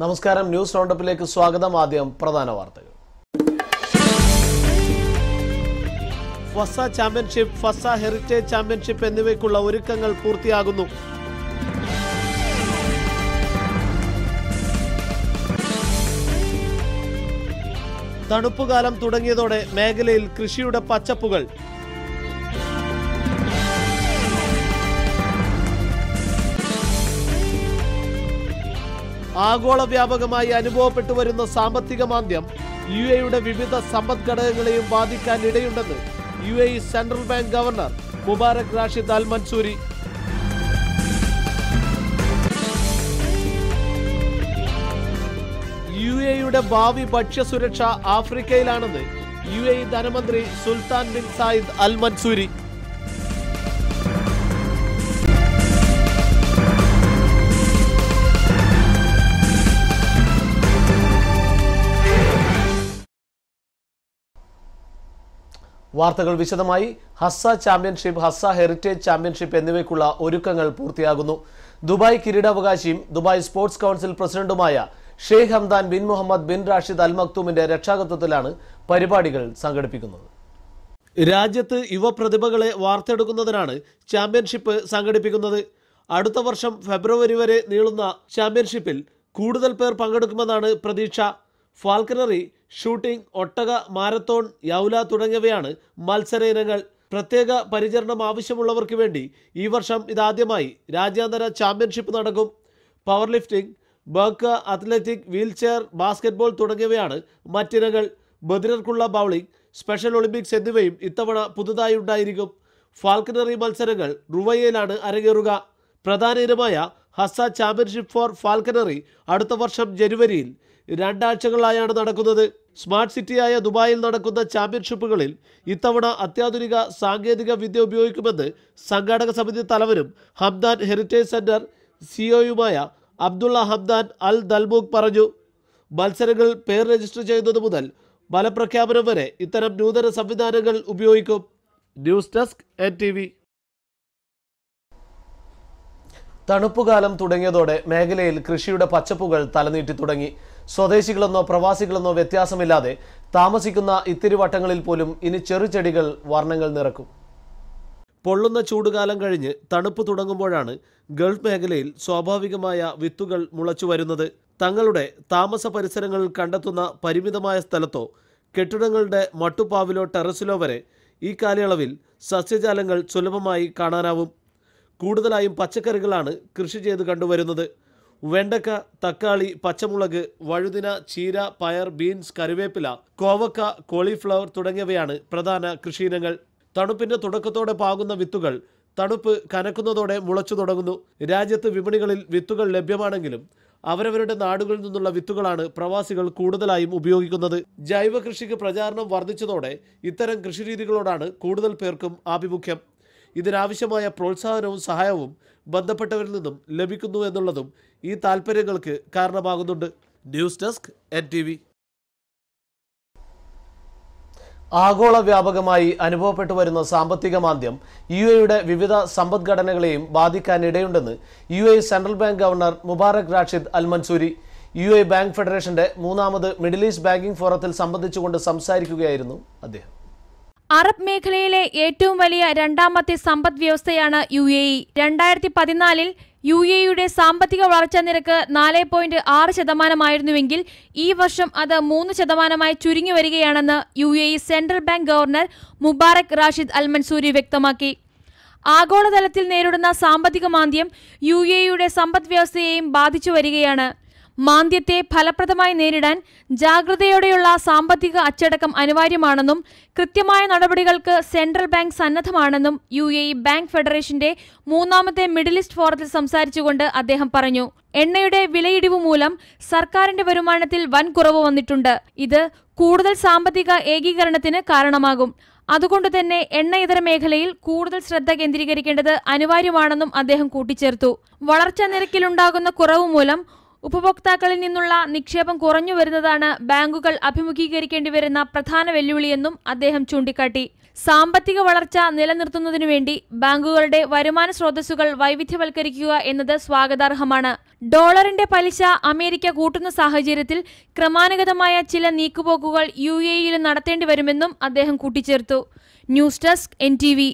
നമസ്കാരം ന്യൂസ് റൗണ്ടപ്പിലേക്ക് സ്വാഗതം ആദ്യം പ്രധാന വാർത്തകൾ Fazza championship Fazza heritage championship എന്നിവയ്ക്കുള്ള ഒരുക്കങ്ങൾ പൂർത്തിയാകുന്നു തണുപ്പുകാലം തുടങ്ങിയതോടെ മേഖലയിൽ കൃഷിയുടെ പച്ചപ്പുകൾ ആഗോള വ്യാപകമായി അനുഭവപ്പെട്ടു വരുന്ന സാമ്പത്തിക മാന്ദ്യം യു എയുടെ വിവിധ സമ്പദ്ഘടകങ്ങളെയും ബാധിക്കാൻ ഇടയുണ്ടെന്ന് U A central bank governor Mubarak Rashid Al Mansoori U എയുടെ ഭാവി ഭക്ഷ്യസുരക്ഷ ആഫ്രിക്കയിലാണെന്ന് യു എ ധനമന്ത്രി Sultan bin Zayed Al Mansoori വാർത്തകൾ വിശദമായി Hazza championship Hazza heritage championship എന്നിവയ്ക്കുള്ള ഒരുക്കങ്ങൾ പൂർത്തിയാകുന്നു ദുബായ് കിരീടാവകാശിയും ദുബായ് സ്പോർട്സ് കൗൺസിൽ പ്രസിഡന്റുമായ Sheikh Hamdan bin Mohammed bin Rashid Al മക്തൂമിന്റെ രക്ഷാകത്വത്തിലാണ് പരിപാടികൾ സംഘടിപ്പിക്കുന്നത് രാജ്യത്ത് യുവപ്രതിഭകളെ വാർത്തെടുക്കുന്നതിനാണ് ചാമ്പ്യൻഷിപ്പ് സംഘടിപ്പിക്കുന്നത് അടുത്ത വർഷം ഫെബ്രുവരി വരെ നീളുന്ന ചാമ്പ്യൻഷിപ്പിൽ കൂടുതൽ പേർ പങ്കെടുക്കുമെന്നാണ് പ്രതീക്ഷ ഫാൽക്കനറി ഷൂട്ടിംഗ് ഒട്ടക മാരത്തോൺ യൗല തുടങ്ങിയവയാണ് മത്സര ഇനങ്ങൾ പ്രത്യേക പരിചരണം ആവശ്യമുള്ളവർക്ക് വേണ്ടി ഈ വർഷം ഇതാദ്യമായി രാജ്യാന്തര ചാമ്പ്യൻഷിപ്പ് നടക്കും പവർ ലിഫ്റ്റിംഗ് ബർക്ക് അത്ലറ്റിക് വീൽചെയർ ബാസ്കറ്റ്ബോൾ തുടങ്ങിയവയാണ് മറ്റിനങ്ങൾ ബദിരർക്കുള്ള ബൗളിംഗ് സ്പെഷ്യൽ ഒളിമ്പിക്സ് എന്നിവയും ഇത്തവണ പുതുതായി ഉണ്ടായിരിക്കും ഫാൽക്കനറി മത്സരങ്ങൾ റുവയ്യയിലാണ് അരങ്ങേറുക പ്രധാന ഇനമായ ഹസ ചാമ്പ്യൻഷിപ്പ് ഫോർ ഫാൽക്കനറി അടുത്ത വർഷം ജനുവരിയിൽ രണ്ടാഴ്ചകളായാണ് നടക്കുന്നത് സ്മാർട്ട് സിറ്റിയായ ദുബായിൽ നടക്കുന്ന ചാമ്പ്യൻഷിപ്പുകളിൽ ഇത്തവണ അത്യാധുനിക സാങ്കേതിക വിദ്യ ഉപയോഗിക്കുമെന്ന് സംഘാടക സമിതി തലവനും ഹംദാൻ ഹെറിറ്റേജ് സെന്റർ സിഒയുമായ അബ്ദുള്ള ഹംദാൻ അൽ ദൽമുഖ് പറഞ്ഞു മത്സരങ്ങൾ പേർ രജിസ്റ്റർ ചെയ്യുന്നത് മുതൽ ഫലപ്രഖ്യാപനം വരെ ഇത്തരം നൂതന സംവിധാനങ്ങൾ ഉപയോഗിക്കും news desk N T V തണുപ്പുകാലം തുടങ്ങിയതോടെ മേഖലയിൽ കൃഷിയുടെ പച്ചപ്പുകൾ തലനീട്ടി തുടങ്ങി സ്വദേശികളെന്നോ പ്രവാസികളെന്നോ വ്യത്യാസമില്ലാതെ താമസിക്കുന്ന ഇത്തിരി വട്ടങ്ങളിൽ പോലും ഇനി ചെറുചെടികൾ വർണ്ണങ്ങൾ നിറക്കും പൊള്ളുന്ന ചൂടുകാലം കഴിഞ്ഞ് തണുപ്പ് തുടങ്ങുമ്പോഴാണ് ഗൾഫ് മേഖലയിൽ സ്വാഭാവികമായ വിത്തുകൾ മുളച്ചു വരുന്നത് തങ്ങളുടെ താമസ പരിസരങ്ങളിൽ കണ്ടെത്തുന്ന പരിമിതമായ സ്ഥലത്തോ കെട്ടിടങ്ങളുടെ മട്ടുപ്പാവിലോ ടെറസിലോ വരെ ഈ കാലയളവിൽ സസ്യജാലങ്ങൾ സുലഭമായി കാണാനാവും കൂടുതലായും പച്ചക്കറികളാണ് കൃഷി ചെയ്ത് കണ്ടുവരുന്നത് വെണ്ടക്ക തക്കാളി പച്ചമുളക് വഴുതിന ചീര പയർ ബീൻസ് കറിവേപ്പില കോവക്ക കോളിഫ്ലവർ തുടങ്ങിയവയാണ് പ്രധാന കൃഷിയിനങ്ങൾ തണുപ്പിന്റെ തുടക്കത്തോടെ പാകുന്ന വിത്തുകൾ തണുപ്പ് കനക്കുന്നതോടെ മുളച്ചു തുടങ്ങുന്നു രാജ്യത്ത് വിപണികളിൽ വിത്തുകൾ ലഭ്യമാണെങ്കിലും അവരവരുടെ നാടുകളിൽ നിന്നുള്ള വിത്തുകളാണ് പ്രവാസികൾ കൂടുതലായും ഉപയോഗിക്കുന്നത് ജൈവ കൃഷിക്ക് പ്രചാരണം വർദ്ധിച്ചതോടെ ഇത്തരം കൃഷിരീതികളോടാണ് കൂടുതൽ പേർക്കും ആഭിമുഖ്യം ഇതിനാവശ്യമായ പ്രോത്സാഹനവും സഹായവും ബന്ധപ്പെട്ടവരിൽ നിന്നും ലഭിക്കുന്നു എന്നുള്ളതും ഈ താൽപ്പര്യങ്ങൾക്ക് കാരണമാകുന്നുണ്ട് news desk N T V ആഗോള വ്യാപകമായി അനുഭവപ്പെട്ടു വരുന്ന സാമ്പത്തിക മാന്ദ്യം യു എയുടെ വിവിധ സമ്പദ്ഘടനകളെയും ബാധിക്കാൻ ഇടയുണ്ടെന്ന് U A central bank governor Mubarak Rashid Al Mansoori U A bank ഫെഡറേഷന്റെ മൂന്നാമത് മിഡിൽ ഈസ്റ്റ് ബാങ്കിംഗ് ഫോറത്തിൽ സംബന്ധിച്ചുകൊണ്ട് സംസാരിക്കുകയായിരുന്നു അദ്ദേഹം അറബ് മേഖലയിലെ ഏറ്റവും വലിയ രണ്ടാമത്തെ സമ്പദ് വ്യവസ്ഥയാണ് യു എ ഇ രണ്ടായിരത്തി പതിനാലിൽ യു എയുടെ സാമ്പത്തിക വളർച്ചാ നിരക്ക് നാല് പോയിന്റ് ആറ് ശതമാനമായിരുന്നുവെങ്കിൽ ഈ വർഷം അത് മൂന്ന് ശതമാനമായി ചുരുങ്ങി വരികയാണെന്ന് U A E central bank governor Mubarak Rashid Al Mansoori വ്യക്തമാക്കി ആഗോളതലത്തിൽ നേരിടുന്ന സാമ്പത്തിക മാന്ദ്യം യു എയുടെ സമ്പദ് വ്യവസ്ഥയെയും ബാധിച്ചു വരികയാണ് മാന്ദ്യത്തെ ഫലപ്രദമായി നേരിടാൻ ജാഗ്രതയോടെയുള്ള സാമ്പത്തിക അച്ചടക്കം അനിവാര്യമാണെന്നും കൃത്യമായ നടപടികൾക്ക് സെൻട്രൽ ബാങ്ക് സന്നദ്ധമാണെന്നും യു എ ഇ ബാങ്ക് ഫെഡറേഷന്റെ മൂന്നാമത്തെ മിഡിൽ ഈസ്റ്റ് ഫോറത്തിൽ സംസാരിച്ചുകൊണ്ട് അദ്ദേഹം പറഞ്ഞു എണ്ണയുടെ വിലയിടിവ് മൂലം സർക്കാരിന്റെ വരുമാനത്തിൽ വൻ കുറവ് വന്നിട്ടുണ്ട് ഇത് കൂടുതൽ സാമ്പത്തിക ഏകീകരണത്തിന് കാരണമാകും അതുകൊണ്ട് തന്നെ എണ്ണ ഇതര മേഖലയിൽ കൂടുതൽ ശ്രദ്ധ കേന്ദ്രീകരിക്കേണ്ടത് അനിവാര്യമാണെന്നും അദ്ദേഹം കൂട്ടിച്ചേർത്തു വളർച്ചാ നിരക്കിലുണ്ടാകുന്ന കുറവ് മൂലം ഉപഭോക്താക്കളിൽ നിന്നുള്ള നിക്ഷേപം കുറഞ്ഞു വരുന്നതാണ് ബാങ്കുകൾ അഭിമുഖീകരിക്കേണ്ടി വരുന്ന പ്രധാന വെല്ലുവിളിയെന്നും അദ്ദേഹം ചൂണ്ടിക്കാട്ടി സാമ്പത്തിക വളർച്ച നിലനിർത്തുന്നതിനു വേണ്ടി ബാങ്കുകളുടെ വരുമാന സ്രോതസ്സുകൾ വൈവിധ്യവൽക്കരിക്കുക എന്നത് സ്വാഗതാർഹമാണ് ഡോളറിന്റെ പലിശ അമേരിക്ക കൂട്ടുന്ന സാഹചര്യത്തിൽ ക്രമാനുഗതമായ ചില നീക്കുപോക്കുകൾ യു എ ഇയിൽ നടത്തേണ്ടി വരുമെന്നും അദ്ദേഹം കൂട്ടിച്ചേർത്തു news desk N T V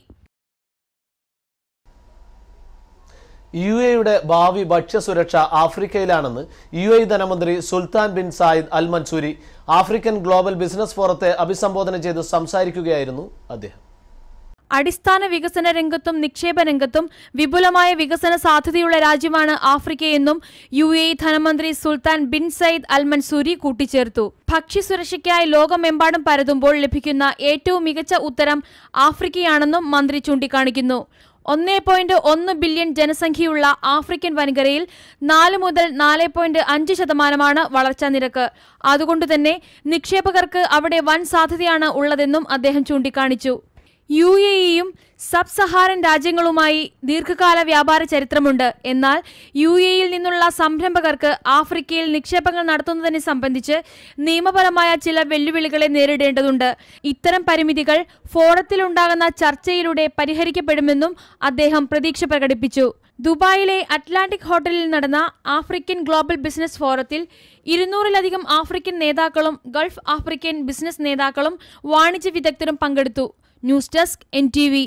U എയുടെ ഭാവി ഭക്ഷ്യസുരക്ഷ ആഫ്രിക്കയിലാണെന്ന് യു എ ധനമന്ത്രി Sultan bin Zayed Al Mansoori African global business ഫോറത്തെ അഭിസംബോധന ചെയ്ത് സംസാരിക്കുകയായിരുന്നു അദ്ദേഹം അടിസ്ഥാന വികസന രംഗത്തും നിക്ഷേപ രംഗത്തും വിപുലമായ വികസന സാധ്യതയുള്ള രാജ്യമാണ് ആഫ്രിക്കയെന്നും യു എ ധനമന്ത്രി Sultan bin Sayyid Al Mansoori കൂട്ടിച്ചേർത്തു ഭക്ഷ്യസുരക്ഷയ്ക്കായി ലോകമെമ്പാടും പരതുമ്പോൾ ലഭിക്കുന്ന ഏറ്റവും മികച്ച ഉത്തരം ആഫ്രിക്കയാണെന്നും മന്ത്രി ചൂണ്ടിക്കാണിക്കുന്നു ഒന്നേ പോയിന്റ് ഒന്ന് ബില്യൺ ജനസംഖ്യയുള്ള ആഫ്രിക്കൻ വൻകരയിൽ നാല് മുതൽ നാല് പോയിന്റ് അഞ്ച് ശതമാനമാണ് വളർച്ചാ നിരക്ക് അതുകൊണ്ടുതന്നെ നിക്ഷേപകർക്ക് അവിടെ വൻ സാധ്യതയാണ് ഉള്ളതെന്നും അദ്ദേഹം ചൂണ്ടിക്കാണിച്ചു യു എ ഇയും സബ് സഹാറൻ രാജ്യങ്ങളുമായി ദീർഘകാല വ്യാപാര ചരിത്രമുണ്ട് എന്നാൽ യു എയിൽ നിന്നുള്ള സംരംഭകർക്ക് ആഫ്രിക്കയിൽ നിക്ഷേപങ്ങൾ നടത്തുന്നതിനെ സംബന്ധിച്ച് നിയമപരമായ ചില വെല്ലുവിളികളെ നേരിടേണ്ടതുണ്ട് ഇത്തരം പരിമിതികൾ ഫോറത്തിലുണ്ടാകുന്ന ചർച്ചയിലൂടെ പരിഹരിക്കപ്പെടുമെന്നും അദ്ദേഹം പ്രതീക്ഷ പ്രകടിപ്പിച്ചു ദുബായിലെ അറ്റ്ലാന്റിക് ഹോട്ടലിൽ നടന്ന ആഫ്രിക്കൻ ഗ്ലോബൽ ബിസിനസ് ഫോറത്തിൽ ഇരുന്നൂറിലധികം ആഫ്രിക്കൻ നേതാക്കളും ഗൾഫ് ആഫ്രിക്കൻ ബിസിനസ് നേതാക്കളും വാണിജ്യ വിദഗ്ധരും പങ്കെടുത്തു news desk N T V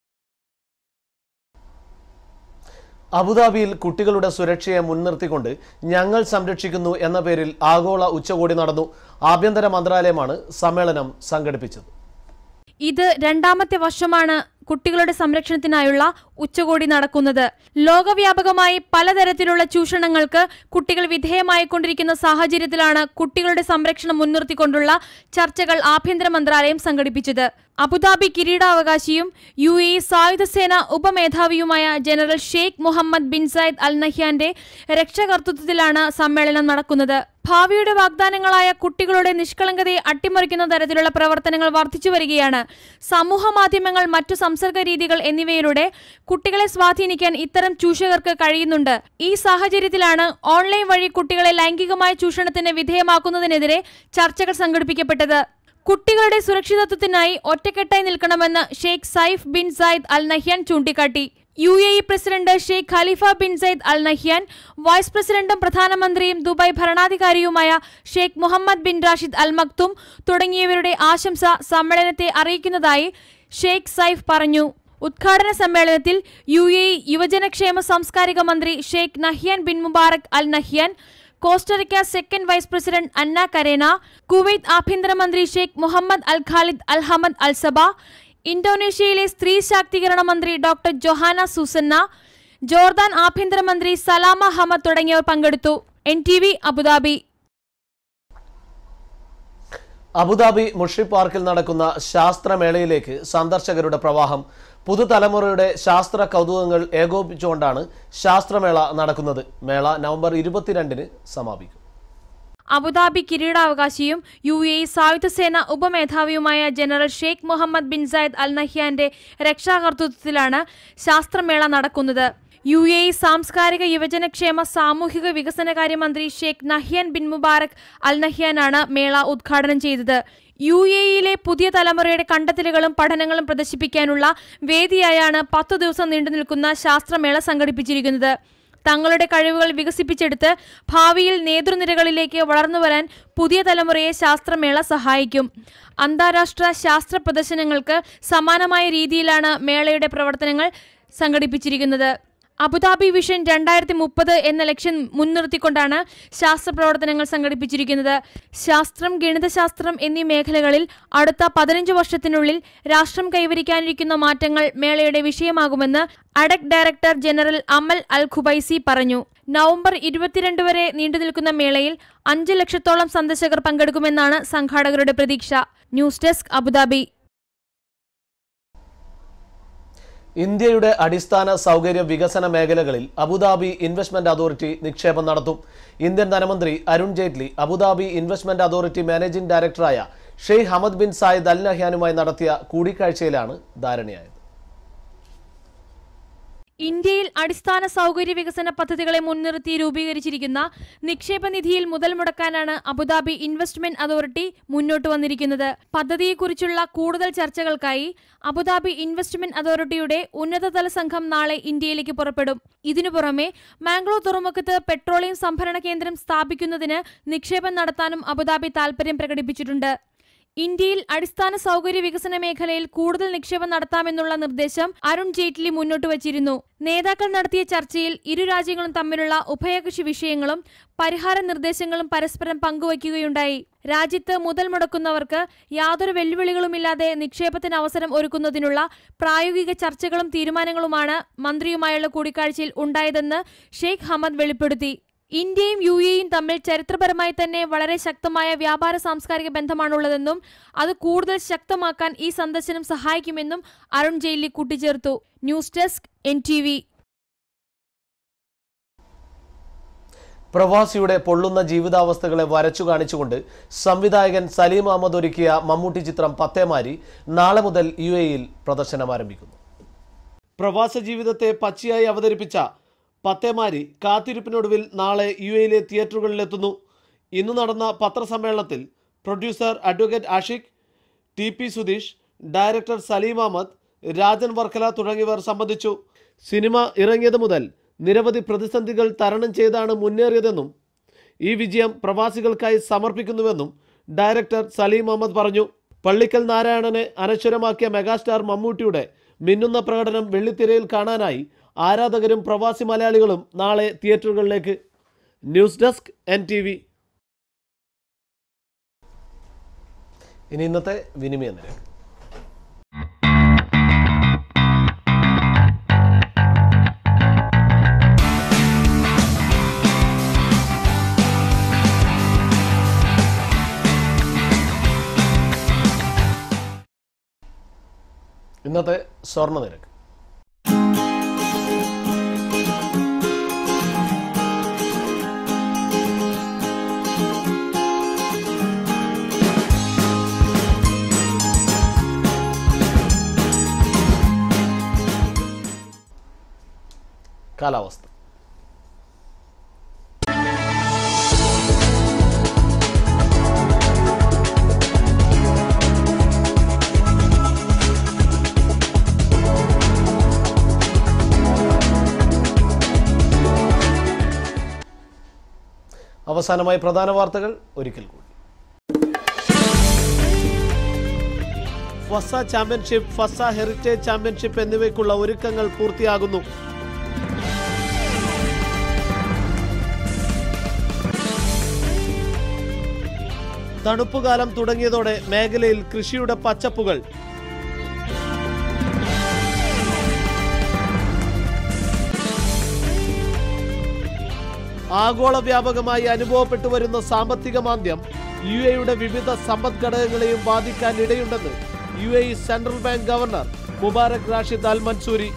അബുദാബിയിൽ കുട്ടികളുടെ സുരക്ഷയെ മുൻനിർത്തിക്കൊണ്ട് ഞങ്ങൾ സംരക്ഷിക്കുന്നു എന്ന പേരിൽ ആഗോള ഉച്ചകോടി നടന്നു ആഭ്യന്തര മന്ത്രാലയമാണ് സമ്മേളനം സംഘടിപ്പിച്ചത് ഇത് രണ്ടാമത്തെ വർഷമാണ് കുട്ടികളുടെ സംരക്ഷണത്തിനായുള്ള ഉച്ചകോടി നടക്കുന്നത് ലോകവ്യാപകമായി പലതരത്തിലുള്ള ചൂഷണങ്ങൾക്ക് കുട്ടികൾ വിധേയമായിക്കൊണ്ടിരിക്കുന്ന സാഹചര്യത്തിലാണ് കുട്ടികളുടെ സംരക്ഷണം മുൻനിർത്തിക്കൊണ്ടുള്ള ചർച്ചകൾ ആഭ്യന്തര മന്ത്രാലയം സംഘടിപ്പിച്ചത് അബുദാബി കിരീടാവകാശിയും യു എ സായുധസേന ഉപമേധാവിയുമായ general Sheikh Mohammed bin Sayyid Al നഹ്യാന്റെ രക്ഷകർത്തൃത്വത്തിലാണ് സമ്മേളനം നടക്കുന്നത് ഭാവിയുടെ വാഗ്ദാനങ്ങളായ കുട്ടികളുടെ നിഷ്കളങ്കതയെ അട്ടിമറിക്കുന്ന തരത്തിലുള്ള പ്രവർത്തനങ്ങൾ വർദ്ധിച്ചു വരികയാണ് സമൂഹ മാധ്യമങ്ങൾ മറ്റു സംസർഗ രീതികൾ എന്നിവയിലൂടെ കുട്ടികളെ സ്വാധീനിക്കാൻ ഇത്തരം ചൂഷകർക്ക് കഴിയുന്നുണ്ട് ഈ സാഹചര്യത്തിലാണ് ഓൺലൈൻ വഴി കുട്ടികളെ ലൈംഗികമായ ചൂഷണത്തിന് വിധേയമാക്കുന്നതിനെതിരെ ചർച്ചകൾ സംഘടിപ്പിക്കപ്പെട്ടത് കുട്ടികളുടെ സുരക്ഷിതത്വത്തിനായി ഒറ്റക്കെട്ടായി നിൽക്കണമെന്ന് Sheikh Saif bin Zayed Al Nahyan ചൂണ്ടിക്കാട്ടി U A E president Sheikh Khalifa bin Sayyid Al Nahyan vice പ്രസിഡന്റും പ്രധാനമന്ത്രിയും ദുബായ് ഭരണാധികാരിയുമായ Sheikh Mohammed bin Rashid Al Maktoum തുടങ്ങിയവരുടെ ആശംസ സമ്മേളനത്തെ അറിയിക്കുന്നതായി ഷെയ്ഖ് സൈഫ് പറഞ്ഞു ഉദ്ഘാടന സമ്മേളനത്തിൽ യു എ ഇ യുവജനക്ഷേമ സാംസ്കാരിക മന്ത്രി Sheikh Nahyan bin Mubarak Al Nahyan Costa Rica second vice president Anna Karena Kuwait ആഭ്യന്തരമന്ത്രി Sheikh Mohammed Al Khalid Al Hamad Al Sabah ഇന്തോനേഷ്യയിലെ സ്ത്രീ ശാക്തീകരണ മന്ത്രി ഡോക്ടർ ജൊഹാന സൂസന്ന ജോർദാൻ ആഭ്യന്തരമന്ത്രി സലാമ ഹമദ് തുടങ്ങിയവർ പങ്കെടുത്തു N T V Abu Dhabi Abu Dhabi മുഷി പാർക്കിൽ നടക്കുന്ന ശാസ്ത്രമേളയിലേക്ക് സന്ദർശകരുടെ പ്രവാഹം പുതുതലമുറയുടെ ശാസ്ത്ര കൗതുകങ്ങൾ ഏകോപിച്ചുകൊണ്ടാണ് ശാസ്ത്രമേള നടക്കുന്നത് മേള നവംബർ ഇരുപത്തിരണ്ടിന് സമാപിക്കും അബുദാബി കിരീടാവകാശിയും യു എ ഇ സായുധസേന ഉപമേധാവിയുമായ general Sheikh Mohammed bin Sayyid Al നഹ്യാന്റെ രക്ഷാകർതൃത്വത്തിലാണ് ശാസ്ത്രമേള നടക്കുന്നത് യു എ ഇ സാംസ്കാരിക യുവജനക്ഷേമ സാമൂഹിക വികസനകാര്യമന്ത്രി Sheikh Nahyan bin Mubarak Al നഹ്യാനാണ് മേള ഉദ്ഘാടനം ചെയ്തത് യു എ ഇയിലെ പുതിയ തലമുറയുടെ കണ്ടെത്തലുകളും പഠനങ്ങളും പ്രദർശിപ്പിക്കാനുള്ള വേദിയായാണ് പത്തു ദിവസം നീണ്ടു നിൽക്കുന്ന ശാസ്ത്രമേള സംഘടിപ്പിച്ചിരിക്കുന്നത് തങ്ങളുടെ കഴിവുകൾ വികസിപ്പിച്ചെടുത്ത് ഭാവിയിൽ നേതൃനിരകളിലേക്ക് വളർന്നുവരാൻ പുതിയ തലമുറയെ ശാസ്ത്രമേള സഹായിക്കും അന്താരാഷ്ട്ര ശാസ്ത്ര പ്രദർശനങ്ങൾക്ക് സമാനമായ രീതിയിലാണ് മേളയുടെ പ്രവർത്തനങ്ങൾ സംഘടിപ്പിച്ചിരിക്കുന്നത് അബുദാബി വിഷൻ രണ്ടായിരത്തി മുപ്പത് എന്ന ലക്ഷ്യം മുൻനിർത്തിക്കൊണ്ടാണ് ശാസ്ത്ര പ്രവർത്തനങ്ങൾ സംഘടിപ്പിച്ചിരിക്കുന്നത് ശാസ്ത്രം ഗണിതശാസ്ത്രം എന്നീ മേഖലകളിൽ അടുത്ത പതിനഞ്ച് വർഷത്തിനുള്ളിൽ രാഷ്ട്രം കൈവരിക്കാനിരിക്കുന്ന മാറ്റങ്ങൾ മേളയുടെ വിഷയമാകുമെന്ന് ADEC director general Amal Al Qubaisi പറഞ്ഞു നവംബർ ഇരുപത്തിരണ്ട് വരെ നീണ്ടുനിൽക്കുന്ന മേളയിൽ അഞ്ച് ലക്ഷത്തോളം സന്ദർശകർ പങ്കെടുക്കുമെന്നാണ് സംഘാടകരുടെ പ്രതീക്ഷ ന്യൂസ് ഡെസ്ക് അബുദാബി ഇന്ത്യയുടെ അടിസ്ഥാന സൗകര്യ വികസന മേഖലകളിൽ അബുദാബി ഇൻവെസ്റ്റ്മെന്റ് അതോറിറ്റി നിക്ഷേപം നടത്തും ഇന്ത്യൻ ധനമന്ത്രി Arun Jaitley Abu Dhabi investment authority managing ഡയറക്ടറായ Sheikh Hamad bin Zayed Al നഹ്യാനുമായി നടത്തിയ കൂടിക്കാഴ്ചയിലാണ് ധാരണയായത് ഇന്ത്യയിൽ അടിസ്ഥാന സൗകര്യ വികസന പദ്ധതികളെ മുൻനിർത്തി രൂപീകരിച്ചിരിക്കുന്ന നിക്ഷേപ നിധിയിൽ മുതൽ മുടക്കാനാണ് അബുദാബി ഇൻവെസ്റ്റ്മെന്റ് അതോറിറ്റി മുന്നോട്ട് വന്നിരിക്കുന്നത് പദ്ധതിയെക്കുറിച്ചുള്ള കൂടുതൽ ചർച്ചകൾക്കായി അബുദാബി ഇൻവെസ്റ്റ്മെന്റ് അതോറിറ്റിയുടെ ഉന്നതതല സംഘം നാളെ ഇന്ത്യയിലേക്ക് പുറപ്പെടും ഇതിനു പുറമെ മാംഗ്ലൂർ തുറമുഖത്ത് പെട്രോളിയം സംഭരണ കേന്ദ്രം സ്ഥാപിക്കുന്നതിന് നിക്ഷേപം നടത്താനും അബുദാബി താൽപര്യം പ്രകടിപ്പിച്ചിട്ടുണ്ട് ഇന്ത്യയിൽ അടിസ്ഥാന സൗകര്യ വികസന മേഖലയിൽ കൂടുതൽ നിക്ഷേപം നടത്താമെന്നുള്ള നിർദ്ദേശം അരുൺ ജെയ്റ്റ്ലി മുന്നോട്ട് വച്ചിരുന്നു നേതാക്കൾ നടത്തിയ ചർച്ചയിൽ ഇരു രാജ്യങ്ങളും തമ്മിലുള്ള ഉഭയകക്ഷി വിഷയങ്ങളും പരിഹാര നിർദ്ദേശങ്ങളും പരസ്പരം പങ്കുവയ്ക്കുകയുണ്ടായി രാജ്യത്ത് മുതൽ മുടക്കുന്നവർക്ക് യാതൊരു വെല്ലുവിളികളുമില്ലാതെ നിക്ഷേപത്തിന് അവസരം ഒരുക്കുന്നതിനുള്ള പ്രായോഗിക ചർച്ചകളും തീരുമാനങ്ങളുമാണ് മന്ത്രിയുമായുള്ള കൂടിക്കാഴ്ചയിൽ ഉണ്ടായതെന്ന് ഷെയ്ഖ് ഹമദ് വെളിപ്പെടുത്തി ഇന്ത്യയും യു എയും തമ്മിൽ ചരിത്രപരമായി തന്നെ വളരെ ശക്തമായ വ്യാപാര സാംസ്കാരിക ബന്ധമാണുള്ളതെന്നും അത് കൂടുതൽ ശക്തമാക്കാൻ ഈ സന്ദർശനം സഹായിക്കുമെന്നും അരുൺ ജെയ്റ്റ്ലി കൂട്ടിച്ചേർത്തു news desk N T V പ്രവാസിയുടെ പൊള്ളുന്ന ജീവിതാവസ്ഥകളെ വരച്ചു കാണിച്ചുകൊണ്ട് സംവിധായകൻ സലീം അഹമ്മദ് ഒരുക്കിയ മമ്മൂട്ടി ചിത്രം പത്തേമാരി നാളെ മുതൽ യു എയിൽ പ്രദർശനം ആരംഭിക്കുന്നു പ്രവാസ ജീവിതത്തെ പച്ചയായി അവതരിപ്പിച്ച പത്തേമാരി കാത്തിരിപ്പിനൊടുവിൽ നാളെ യു എയിലെ തിയേറ്ററുകളിലെത്തുന്നു ഇന്ന് നടന്ന പത്രസമ്മേളനത്തിൽ producer advocate Ashiq T P Sudheesh director Saleem Ahmed Rajan Varkala തുടങ്ങിയവർ സംബന്ധിച്ചു സിനിമ ഇറങ്ങിയത് മുതൽ നിരവധി പ്രതിസന്ധികൾ തരണം ചെയ്താണ് മുന്നേറിയതെന്നും ഈ വിജയം പ്രവാസികൾക്കായി സമർപ്പിക്കുന്നുവെന്നും ഡയറക്ടർ സലീം അഹമ്മദ് പറഞ്ഞു പള്ളിക്കൽ നാരായണനെ അനശ്വരമാക്കിയ മെഗാസ്റ്റാർ മമ്മൂട്ടിയുടെ മിന്നുന്ന പ്രകടനം വെള്ളിത്തിരയിൽ കാണാനായി ആരാധകരും പ്രവാസി മലയാളികളും നാളെ തിയേറ്ററുകളിലേക്ക് news desk N T V ഇനി ഇന്നത്തെ വിനിമയ നിരക്ക് ഇന്നത്തെ സ്വർണ്ണ നിരക്ക് കാലാവസ്ഥ അവസാനമായി പ്രധാന വാർത്തകൾ ഒരിക്കൽ കൂടി Fazza championship Fazza heritage championship എന്നിവയ്ക്കുള്ള ഒരുക്കങ്ങൾ പൂർത്തിയാകുന്നു തണുപ്പുകാലം തുടങ്ങിയതോടെ മേഖലയിൽ കൃഷിയുടെ പച്ചപ്പുകൾ ആഗോള വ്യാപകമായി അനുഭവപ്പെട്ടു വരുന്ന സാമ്പത്തിക മാന്ദ്യം യു എയുടെ വിവിധ സമ്പദ്ഘടകങ്ങളെയും ബാധിക്കാൻ ഇടയുണ്ടെന്ന് U A central bank governor Mubarak Rashid Al Mansoori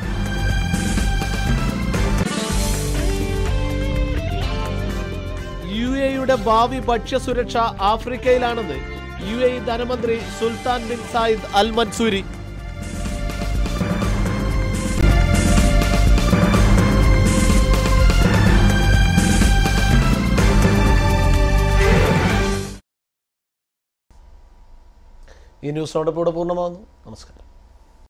U എയുടെ ഭാവി ഭക്ഷ്യസുരക്ഷ ആഫ്രിക്കയിലാണെന്ന് യു എ ധനമന്ത്രി Sultan bin Zayed Al Mansoori ഈ ന്യൂസ് റൗണ്ടപ്പ് ഇവിടെ പൂർണ്ണമാകുന്നു നമസ്കാരം